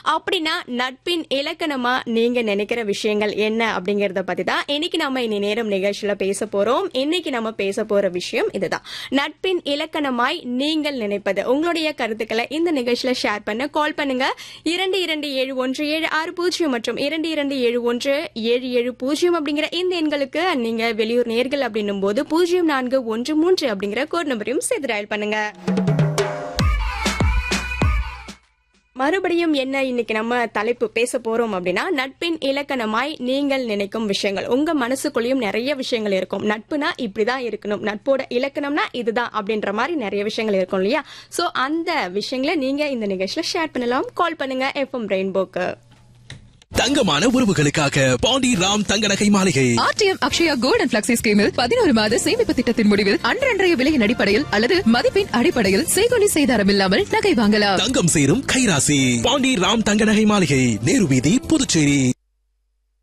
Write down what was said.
அப்படின்னா நட்பின் இலக்கணமா நீங்க நினைக்கிற விஷயங்கள் என்ன அப்படிங்கறத பத்தி தான் இன்னைக்கு நம்ம இனி நேரம் நிகழ்ச்சியில பேச போறோம் இன்னைக்கு நம்ம பேச போற விஷயம் இதுதான் நட்பின் இலக்கணமாய் நீங்கள் நினைப்பது உங்களுடைய கருத்துக்களை இந்த நிகழ்ச்சியில ஷேர் பண்ண கால் பண்ணுங்க இரண்டு இரண்டு ஏழு ஒன்று ஏழு ஆறு பூஜ்ஜியம் மற்றும் இரண்டு இரண்டு ஏழு ஒன்று ஏழு ஏழு பூஜ்ஜியம் அப்படிங்கிற இந்த எண்களுக்கு நீங்க வெளியூர் நேர்கள் அப்படின்னும் போது பூஜ்ஜியம் நான்கு ஒன்று மூன்று அப்படிங்கிற கோட் நம்பரையும் சேர்த்து டயல் பண்ணுங்க மறுபடியும் என்ன இன்னைக்கு நம்ம தலைப்பு பேச போறோம் அப்படின்னா நட்பின் இலக்கணமாய் நீங்கள் நினைக்கும் விஷயங்கள் உங்க மனசுக்குள்ளேயும் நிறைய விஷயங்கள் இருக்கும் நட்புனா இப்படிதான் இருக்கணும் நட்போட இலக்கணம்னா இதுதான் அப்படின்ற மாதிரி நிறைய விஷயங்கள் இருக்கும் இல்லையா சோ அந்த விஷயங்களை நீங்க இந்த நிகழ்ச்சியில ஷேர் பண்ணலாம் கால் பண்ணுங்க எஃப்எம் ரெயின்போக்கு தங்கமான உறவுகளுக்காக பாண்டி ராம் தங்க நகை மாளிகை RTM Akshaya gold and flexi ஸ்கீமில் பதினோரு மாத சேமிப்பு திட்டத்தின் முடிவில் அன்றன்றைய விலையின் அடிப்படையில் அல்லது மதிப்பின் அடிப்படையில் செய்கொலி செய்தாரம் இல்லாமல் நகை வாங்கலாம் தங்கம் சேரும் கைராசி பாண்டி ராம் தங்க நகை மாளிகை நேரு வீதி புதுச்சேரி